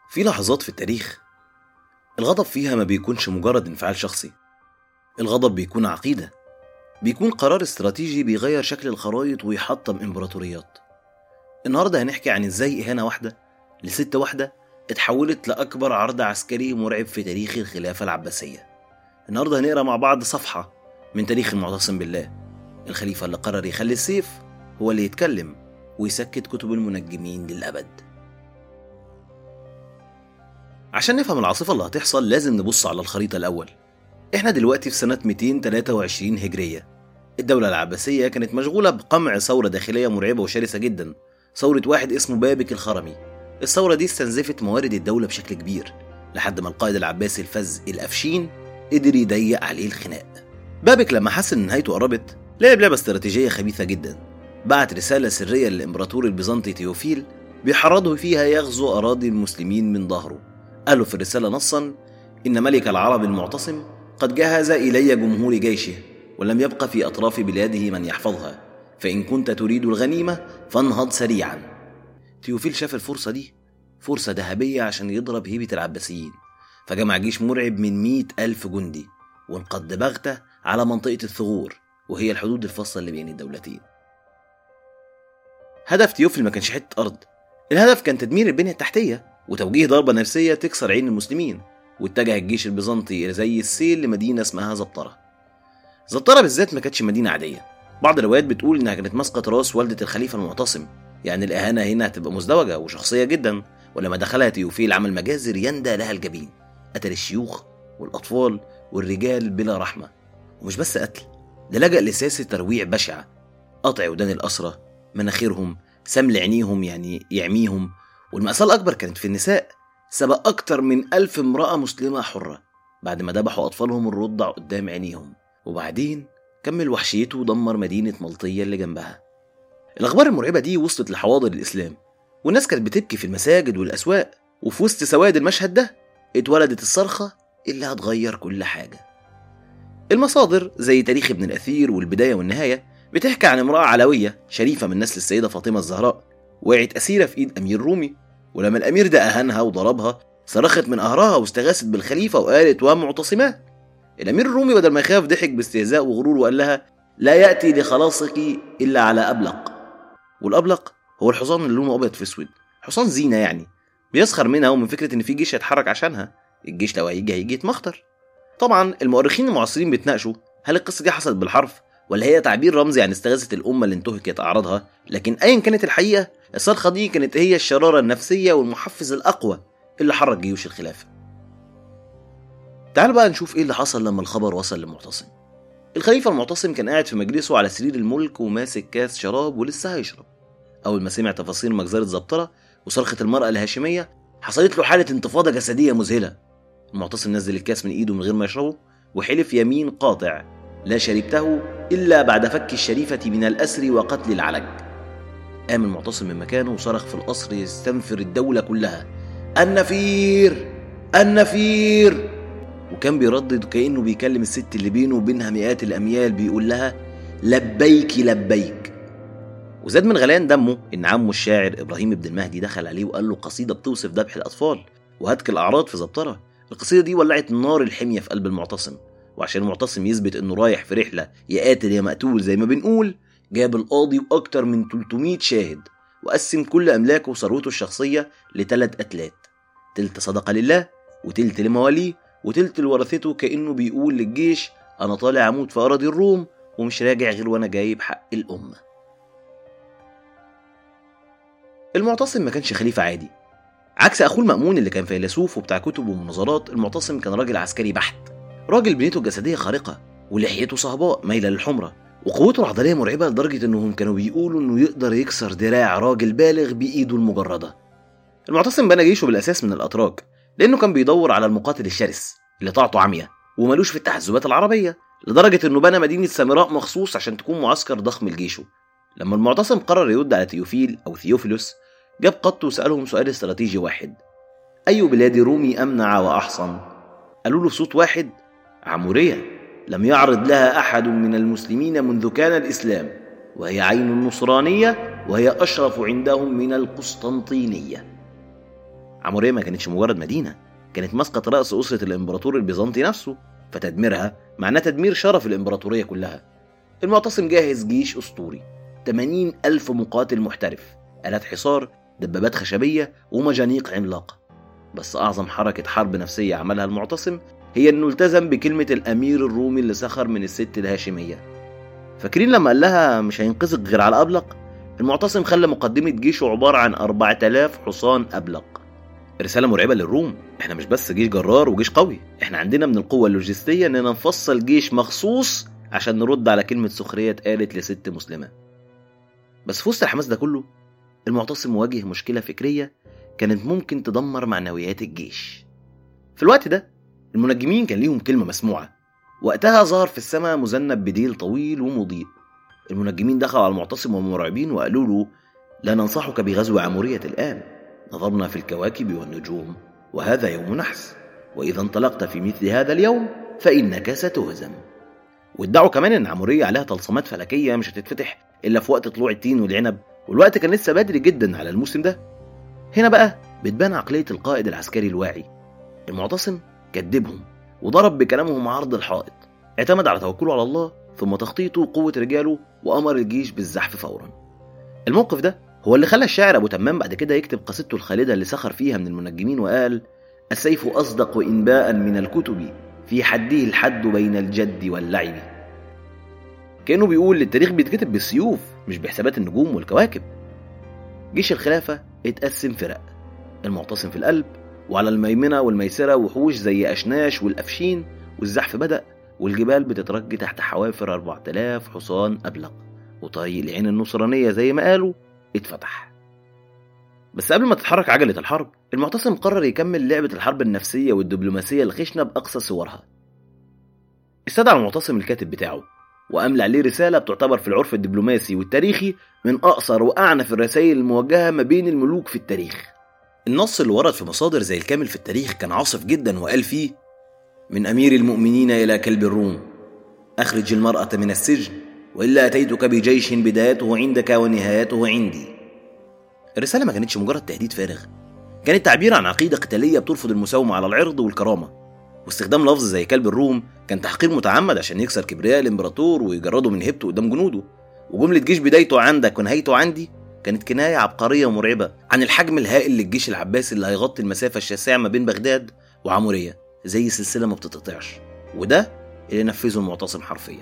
في لحظات في التاريخ الغضب فيها ما بيكونش مجرد انفعال شخصي الغضب بيكون عقيدة بيكون قرار استراتيجي بيغير شكل الخرايط ويحطم امبراطوريات النهاردة هنحكي عن ازاي إهانة واحدة لست واحدة اتحولت لأكبر عرض عسكري مرعب في تاريخ الخلافة العباسية النهاردة هنقرا مع بعض صفحة من تاريخ المعتصم بالله الخليفة اللي قرر يخلي السيف هو اللي يتكلم ويسكت كتب المنجمين للأبد عشان نفهم العاصفة اللي هتحصل لازم نبص على الخريطة الأول احنا دلوقتي في سنة 223 هجرية الدولة العباسية كانت مشغولة بقمع ثورة داخلية مرعبة وشرسة جدا ثورة واحد اسمه بابك الخرمي الثورة دي استنزفت موارد الدولة بشكل كبير لحد ما القائد العباسي الفز الأفشين قدر يضيق عليه الخناق بابك لما حس ان نهايته قربت لعب لعبة استراتيجية خبيثة جدا بعت رسالة سرية للإمبراطور البيزنطي تيوفيل بيحرضه فيها يغزو أراضي المسلمين من ظهره قال له في الرسالة نصا إن ملك العرب المعتصم قد جهز إلي جمهور جيشه ولم يبق في أطراف بلاده من يحفظها فإن كنت تريد الغنيمة فانهض سريعا تيوفيل شاف الفرصة دي فرصة ذهبية عشان يضرب هيبة العباسيين فجمع جيش مرعب من مئة ألف جندي وانقض بغتة على منطقة الثغور وهي الحدود الفاصلة اللي بين الدولتين هدف تيوفيل ما كانش حتة أرض الهدف كان تدمير البنية التحتية وتوجيه ضربة نفسية تكسر عين المسلمين واتجه الجيش البيزنطي زي السيل لمدينة اسمها زبطرة زبطرة بالذات ما كانتش مدينة عادية بعض الروايات بتقول إنها كانت ماسكة راس والدة الخليفة المعتصم يعني الإهانة هنا هتبقى مزدوجة وشخصية جدا ولما دخلها تيوفيل عمل مجازر يندى لها الجبين قتل الشيوخ والأطفال والرجال بلا رحمة ومش بس قتل ده لجأ لسياسة ترويع بشعة قطع ودان الأسرة مناخيرهم سمل عينيهم يعني يعميهم والمأساة الأكبر كانت في النساء سبق أكتر من ألف امرأة مسلمة حرة بعد ما ذبحوا أطفالهم الرضع قدام عينيهم وبعدين كمل وحشيته ودمر مدينة ملطية اللي جنبها الأخبار المرعبة دي وصلت لحواضر الإسلام والناس كانت بتبكي في المساجد والأسواق وفي وسط سواد المشهد ده اتولدت الصرخة اللي هتغير كل حاجة المصادر زي تاريخ ابن الأثير والبداية والنهاية بتحكي عن امرأة علوية شريفة من نسل السيدة فاطمة الزهراء وقعت أسيرة في إيد أمير رومي ولما الأمير ده أهانها وضربها صرخت من قهرها واستغاثت بالخليفة وقالت ومعتصمات الأمير الرومي بدل ما يخاف ضحك باستهزاء وغرور وقال لها لا يأتي لخلاصك إلا على أبلق والأبلق هو الحصان اللي لونه أبيض في أسود حصان زينة يعني بيسخر منها ومن فكرة إن في جيش هيتحرك عشانها الجيش لو هيجي هيجي يتمخطر طبعا المؤرخين المعاصرين بيتناقشوا هل القصة دي حصلت بالحرف ولا هي تعبير رمزي عن استغاثة الأمة اللي انتهكت أعراضها لكن أيا كانت الحقيقة الصرخة دي كانت هي الشرارة النفسية والمحفز الأقوى اللي حرك جيوش الخلافة تعال بقى نشوف ايه اللي حصل لما الخبر وصل للمعتصم الخليفة المعتصم كان قاعد في مجلسه على سرير الملك وماسك كاس شراب ولسه هيشرب أول ما سمع تفاصيل مجزرة زبطرة وصرخة المرأة الهاشمية حصلت له حالة انتفاضة جسدية مذهلة المعتصم نزل الكاس من إيده من غير ما يشربه وحلف يمين قاطع لا شربته إلا بعد فك الشريفة من الأسر وقتل العلج قام المعتصم من مكانه وصرخ في القصر يستنفر الدولة كلها النفير النفير وكان بيردد كأنه بيكلم الست اللي بينه وبينها مئات الأميال بيقول لها لبيك لبيك وزاد من غليان دمه إن عمه الشاعر إبراهيم بن المهدي دخل عليه وقال له قصيدة بتوصف ذبح الأطفال وهتك الأعراض في زبطرة القصيدة دي ولعت نار الحمية في قلب المعتصم وعشان المعتصم يثبت إنه رايح في رحلة يا قاتل يا مقتول زي ما بنقول جاب القاضي وأكتر من 300 شاهد وقسم كل أملاكه وثروته الشخصية لثلاث قتلات تلت صدقة لله وتلت لمواليه وتلت لورثته كأنه بيقول للجيش أنا طالع أموت في أراضي الروم ومش راجع غير وأنا جايب حق الأمة المعتصم ما كانش خليفة عادي عكس أخوه المأمون اللي كان فيلسوف وبتاع كتب ومناظرات المعتصم كان راجل عسكري بحت راجل بنيته الجسدية خارقة ولحيته صهباء مايلة للحمرة وقوته العضلية مرعبة لدرجة إنهم كانوا بيقولوا إنه يقدر يكسر دراع راجل بالغ بإيده المجردة المعتصم بنى جيشه بالأساس من الأتراك لأنه كان بيدور على المقاتل الشرس اللي طاعته عمية وملوش في التحزبات العربية لدرجة إنه بنى مدينة سامراء مخصوص عشان تكون معسكر ضخم لجيشه لما المعتصم قرر يرد على تيوفيل أو ثيوفيلوس جاب قطه وسألهم سؤال استراتيجي واحد أي بلاد رومي أمنع وأحصن؟ قالوا له بصوت واحد عمورية لم يعرض لها أحد من المسلمين منذ كان الإسلام وهي عين النصرانية وهي أشرف عندهم من القسطنطينية عمورية ما كانتش مجرد مدينة كانت مسقط رأس أسرة الإمبراطور البيزنطي نفسه فتدميرها معناه تدمير شرف الإمبراطورية كلها المعتصم جاهز جيش أسطوري 80 ألف مقاتل محترف آلات حصار دبابات خشبية ومجانيق عملاقة بس أعظم حركة حرب نفسية عملها المعتصم هي إنه التزم بكلمة الأمير الرومي اللي سخر من الست الهاشمية فاكرين لما قال لها مش هينقذك غير على أبلق المعتصم خلى مقدمة جيشه عبارة عن 4000 حصان أبلق رسالة مرعبة للروم احنا مش بس جيش جرار وجيش قوي احنا عندنا من القوة اللوجستية اننا نفصل جيش مخصوص عشان نرد على كلمة سخرية اتقالت لست مسلمة بس في وسط الحماس ده كله المعتصم واجه مشكلة فكرية كانت ممكن تدمر معنويات الجيش في الوقت ده المنجمين كان ليهم كلمة مسموعة وقتها ظهر في السماء مذنب بديل طويل ومضيء المنجمين دخلوا على المعتصم وهم مرعبين وقالوا له لا ننصحك بغزو عمورية الآن نظرنا في الكواكب والنجوم وهذا يوم نحس وإذا انطلقت في مثل هذا اليوم فإنك ستهزم وادعوا كمان إن عمورية عليها طلسمات فلكية مش هتتفتح إلا في وقت طلوع التين والعنب والوقت كان لسه بدري جدا على الموسم ده هنا بقى بتبان عقلية القائد العسكري الواعي المعتصم كدبهم وضرب بكلامهم عرض الحائط اعتمد على توكله على الله ثم تخطيطه وقوة رجاله وأمر الجيش بالزحف فورا الموقف ده هو اللي خلى الشاعر أبو تمام بعد كده يكتب قصيدته الخالدة اللي سخر فيها من المنجمين وقال السيف أصدق إنباء من الكتب في حده الحد بين الجد واللعب كأنه بيقول التاريخ بيتكتب بالسيوف مش بحسابات النجوم والكواكب جيش الخلافة اتقسم فرق المعتصم في القلب وعلى الميمنة والميسرة وحوش زي أشناش والأفشين والزحف بدأ والجبال بتترج تحت حوافر 4000 حصان أبلق وطريق العين النصرانية زي ما قالوا اتفتح بس قبل ما تتحرك عجلة الحرب المعتصم قرر يكمل لعبة الحرب النفسية والدبلوماسية الخشنة بأقصى صورها استدعى المعتصم الكاتب بتاعه وأملى عليه رسالة بتعتبر في العرف الدبلوماسي والتاريخي من أقصر وأعنف الرسائل الموجهة ما بين الملوك في التاريخ النص اللي ورد في مصادر زي الكامل في التاريخ كان عاصف جدا وقال فيه من أمير المؤمنين إلى كلب الروم أخرج المرأة من السجن وإلا أتيتك بجيش بدايته عندك ونهايته عندي الرسالة ما كانتش مجرد تهديد فارغ كانت تعبير عن عقيدة قتالية بترفض المساومة على العرض والكرامة واستخدام لفظ زي كلب الروم كان تحقير متعمد عشان يكسر كبرياء الامبراطور ويجرده من هيبته قدام جنوده وجملة جيش بدايته عندك ونهايته عندي كانت كناية عبقرية ومرعبة عن الحجم الهائل للجيش العباسي اللي هيغطي المسافة الشاسعة ما بين بغداد وعمورية زي سلسلة ما بتتقطعش وده اللي نفذه المعتصم حرفيا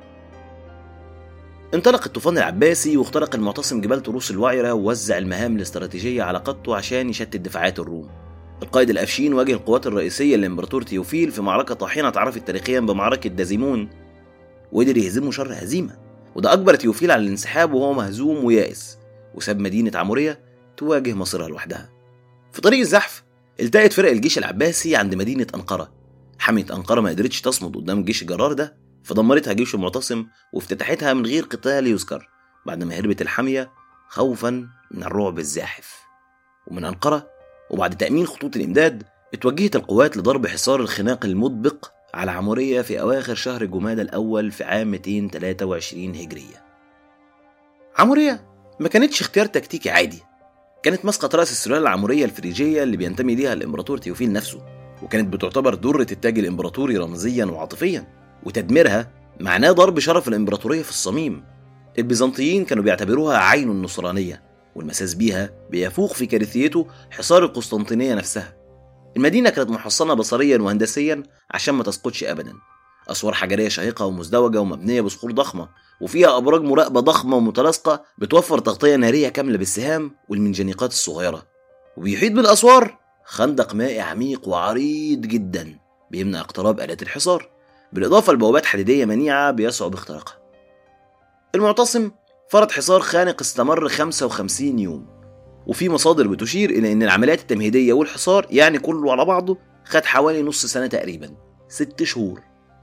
انطلق الطوفان العباسي واخترق المعتصم جبال تروس الوعرة ووزع المهام الاستراتيجية على قادته عشان يشتت دفاعات الروم القائد الأفشين واجه القوات الرئيسية للإمبراطور تيوفيل في معركة طاحنة اتعرفت تاريخيا بمعركة دازيمون وقدر يهزمه شر هزيمة وده أجبر تيوفيل على الانسحاب وهو مهزوم ويائس وساب مدينة عمورية تواجه مصيرها لوحدها في طريق الزحف التقت فرق الجيش العباسي عند مدينة أنقرة حمية أنقرة ما قدرتش تصمد قدام الجيش الجرار ده فدمرتها جيش المعتصم وافتتحتها من غير قتال يذكر بعد ما هربت الحامية خوفا من الرعب الزاحف ومن أنقرة وبعد تأمين خطوط الإمداد اتوجهت القوات لضرب حصار الخناق المطبق على عمورية في أواخر شهر جمادى الأول في عام 223 هجرية عمورية ما كانتش اختيار تكتيكي عادي كانت مسقط رأس السلالة العمورية الفريجية اللي بينتمي ليها الإمبراطور تيوفيل نفسه وكانت بتعتبر درة التاج الإمبراطوري رمزيا وعاطفيا وتدميرها معناه ضرب شرف الإمبراطورية في الصميم البيزنطيين كانوا بيعتبروها عين النصرانية والمساس بيها بيفوق في كارثيته حصار القسطنطينية نفسها المدينة كانت محصنة بصريا وهندسيا عشان ما تسقطش أبدا أسوار حجرية شاهقة ومزدوجة ومبنية بصخور ضخمة وفيها أبراج مراقبة ضخمة ومتلاصقة بتوفر تغطية نارية كاملة بالسهام والمنجنيقات الصغيرة وبيحيط بالأسوار خندق مائي عميق وعريض جدا بيمنع اقتراب آلات الحصار بالإضافة لبوابات حديدية منيعة بيصعب اختراقها المعتصم فرض حصار خانق استمر 55 يوم وفي مصادر بتشير إلى أن العمليات التمهيدية والحصار يعني كله على بعضه خد حوالي نص سنة تقريبا ست شهور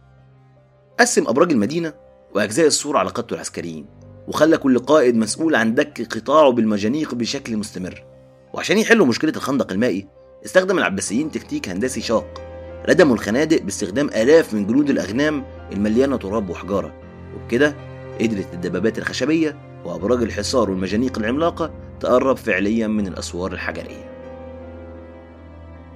قسم أبراج المدينة وأجزاء السور على قادته العسكريين وخلى كل قائد مسؤول عن دك قطاعه بالمجانيق بشكل مستمر وعشان يحلوا مشكلة الخندق المائي استخدم العباسيين تكتيك هندسي شاق ردموا الخنادق باستخدام آلاف من جنود الأغنام المليانة تراب وحجارة وبكده قدرت الدبابات الخشبية وأبراج الحصار والمجانيق العملاقة تقرب فعليا من الأسوار الحجرية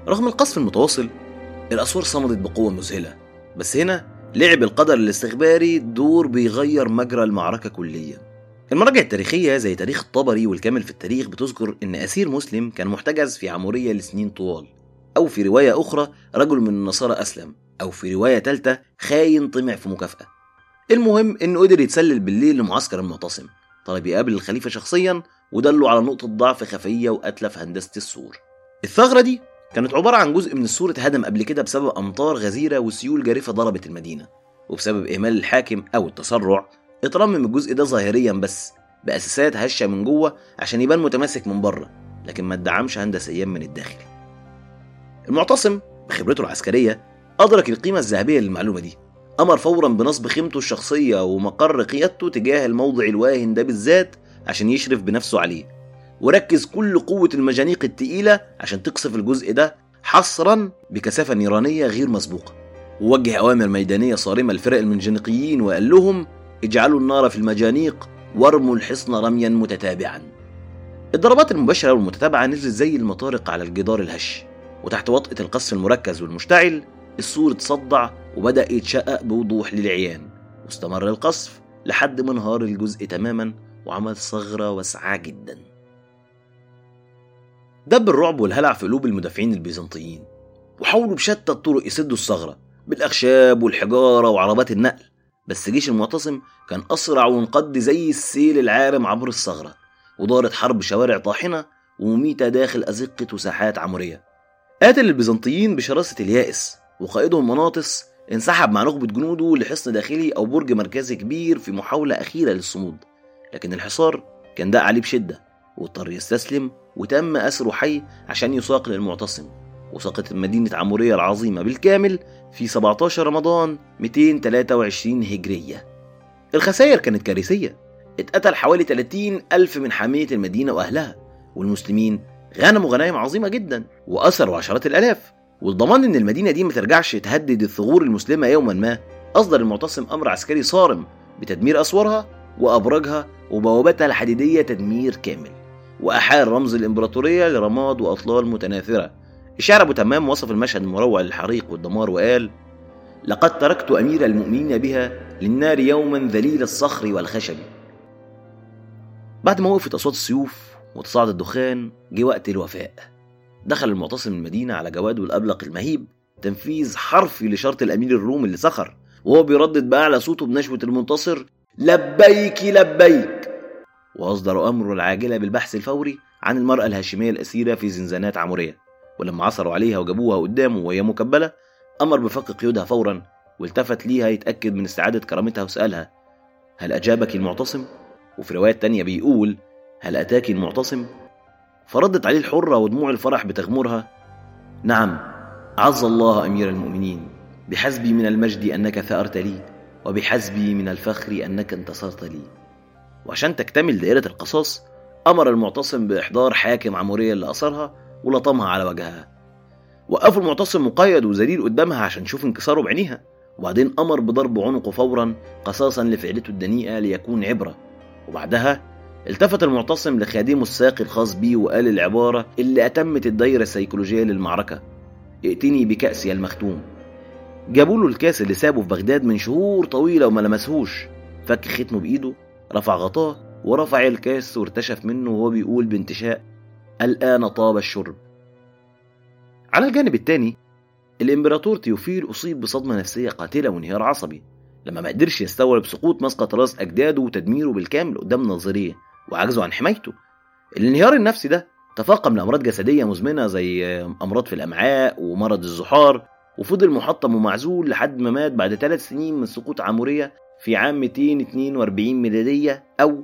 رغم القصف المتواصل الأسوار صمدت بقوة مذهلة بس هنا لعب القدر الاستخباري دور بيغير مجرى المعركة كليا المراجع التاريخية زي تاريخ الطبري والكامل في التاريخ بتذكر إن أسير مسلم كان محتجز في عمورية لسنين طوال أو في رواية أخرى رجل من النصارى أسلم أو في رواية تالتة خاين طمع في مكافأة المهم إنه قدر يتسلل بالليل لمعسكر المعتصم طلب يقابل الخليفة شخصيا ودله على نقطة ضعف خفية وقتلة في هندسة السور الثغرة دي كانت عبارة عن جزء من السور اتهدم قبل كده بسبب أمطار غزيرة وسيول جارفة ضربت المدينة وبسبب إهمال الحاكم أو التسرع اترمم الجزء ده ظاهريا بس بأساسات هشة من جوه عشان يبان متماسك من بره لكن ما ادعمش هندسيا من الداخل المعتصم بخبرته العسكرية أدرك القيمة الذهبية للمعلومة دي أمر فورا بنصب خيمته الشخصية ومقر قيادته تجاه الموضع الواهن ده بالذات عشان يشرف بنفسه عليه وركز كل قوة المجانيق التقيلة عشان تقصف الجزء ده حصرا بكثافة نيرانية غير مسبوقة ووجه أوامر ميدانية صارمة لفرق المنجنيقيين وقال لهم اجعلوا النار في المجانيق وارموا الحصن رميا متتابعا الضربات المباشرة والمتتابعة نزلت زي المطارق على الجدار الهش وتحت وطأة القصف المركز والمشتعل السور اتصدع وبدأ يتشقق بوضوح للعيان واستمر القصف لحد ما انهار الجزء تماما وعمل ثغرة واسعة جدا دب الرعب والهلع في قلوب المدافعين البيزنطيين وحاولوا بشتى الطرق يسدوا الثغرة بالأخشاب والحجارة وعربات النقل بس جيش المعتصم كان أسرع وانقض زي السيل العارم عبر الثغرة ودارت حرب شوارع طاحنة ومميتة داخل أزقة وساحات عمورية قاتل البيزنطيين بشراسة اليائس وقائدهم مناطس انسحب مع نخبة جنوده لحصن داخلي أو برج مركزي كبير في محاولة أخيرة للصمود لكن الحصار كان داق عليه بشدة واضطر يستسلم وتم أسره حي عشان يساق للمعتصم وسقطت مدينة عمورية العظيمة بالكامل في 17 رمضان 223 هجرية الخسائر كانت كارثية اتقتل حوالي 30 ألف من حامية المدينة وأهلها والمسلمين غنموا غنائم عظيمة جدا وأسروا عشرات الآلاف والضمان إن المدينة دي ما ترجعش تهدد الثغور المسلمة يوما ما أصدر المعتصم أمر عسكري صارم بتدمير أسوارها وأبراجها وبوابتها الحديدية تدمير كامل وأحال رمز الإمبراطورية لرماد وأطلال متناثرة الشاعر أبو تمام وصف المشهد المروع للحريق والدمار وقال لقد تركت أمير المؤمنين بها للنار يوما ذليل الصخر والخشب بعد ما وقفت أصوات السيوف وتصاعد الدخان جه وقت الوفاء دخل المعتصم المدينة على جواده الأبلق المهيب تنفيذ حرفي لشرط الأمير الروم اللي سخر وهو بيردد بأعلى صوته بنشوة المنتصر لبيك لبيك وأصدر أمره العاجلة بالبحث الفوري عن المرأة الهاشمية الأسيرة في زنزانات عمورية ولما عثروا عليها وجابوها قدامه وهي مكبلة أمر بفك قيودها فورا والتفت ليها يتأكد من استعادة كرامتها وسألها هل أجابك المعتصم؟ وفي روايات تانية بيقول هل أتاك المعتصم؟ فردت عليه الحرة ودموع الفرح بتغمرها نعم عز الله أمير المؤمنين بحسبي من المجد أنك ثأرت لي وبحسبي من الفخر أنك انتصرت لي وعشان تكتمل دائرة القصاص أمر المعتصم بإحضار حاكم عمورية اللي أثرها ولطمها على وجهها وقفوا المعتصم مقيد وذليل قدامها عشان يشوف انكساره بعينيها وبعدين أمر بضرب عنقه فورا قصاصا لفعلته الدنيئة ليكون عبرة وبعدها التفت المعتصم لخادمه الساقي الخاص بيه وقال العبارة اللي أتمت الدايرة السيكولوجية للمعركة ائتني بكأسي المختوم جابوا له الكاس اللي سابه في بغداد من شهور طويلة وما لمسهوش فك ختمه بإيده رفع غطاه ورفع الكاس وارتشف منه وهو بيقول بانتشاء الآن طاب الشرب على الجانب الثاني الإمبراطور تيوفيل أصيب بصدمة نفسية قاتلة وانهيار عصبي لما ما قدرش يستوعب سقوط مسقط راس أجداده وتدميره بالكامل قدام ناظريه وعجزه عن حمايته الانهيار النفسي ده تفاقم لأمراض جسدية مزمنة زي أمراض في الأمعاء ومرض الزحار وفضل محطم ومعزول لحد ما مات بعد ثلاث سنين من سقوط عمورية في عام 242 ميلادية أو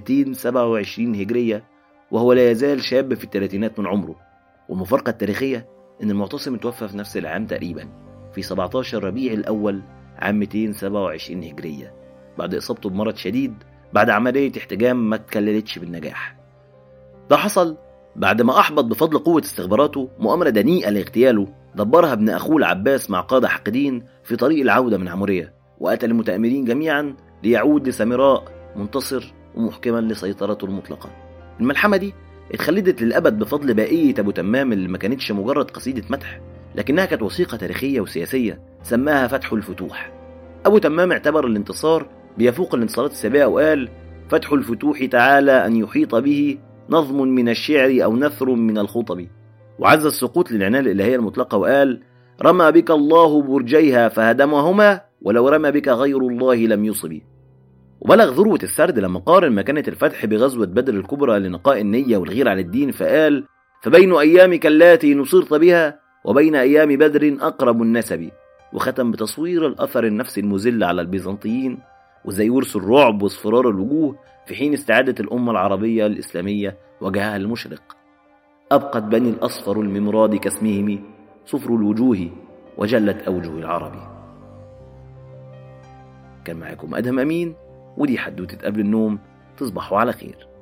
227 هجرية وهو لا يزال شاب في الثلاثينات من عمره والمفارقة التاريخية إن المعتصم توفى في نفس العام تقريبا في 17 ربيع الأول عام 227 هجرية بعد إصابته بمرض شديد بعد عملية احتجام ما تكللتش بالنجاح ده حصل بعد ما أحبط بفضل قوة استخباراته مؤامرة دنيئة لاغتياله دبرها ابن أخوه العباس مع قادة حاقدين في طريق العودة من عمورية وقتل المتآمرين جميعا ليعود لسامراء منتصر ومحكما لسيطرته المطلقة الملحمة دي اتخلدت للأبد بفضل بائية أبو تمام اللي ما كانتش مجرد قصيدة مدح لكنها كانت وثيقة تاريخية وسياسية سماها فتح الفتوح أبو تمام اعتبر الانتصار بيفوق الانتصارات السابقة وقال فتح الفتوح تعالى أن يحيط به نظم من الشعر أو نثر من الخطب وعز السقوط للعناية الإلهية المطلقة وقال رمى بك الله برجيها فهدمهما ولو رمى بك غير الله لم يصب وبلغ ذروة السرد لما قارن مكانة الفتح بغزوة بدر الكبرى لنقاء النية والغير على الدين فقال فبين أيامك اللاتي نصرت بها وبين أيام بدر أقرب النسب وختم بتصوير الأثر النفسي المذل على البيزنطيين وزي ورث الرعب واصفرار الوجوه في حين استعادة الأمة العربية الإسلامية وجهها المشرق أبقت بني الأصفر الممراد كاسمهم صفر الوجوه وجلت أوجه العرب كان معاكم أدهم أمين ودي حدوتة قبل النوم تصبحوا على خير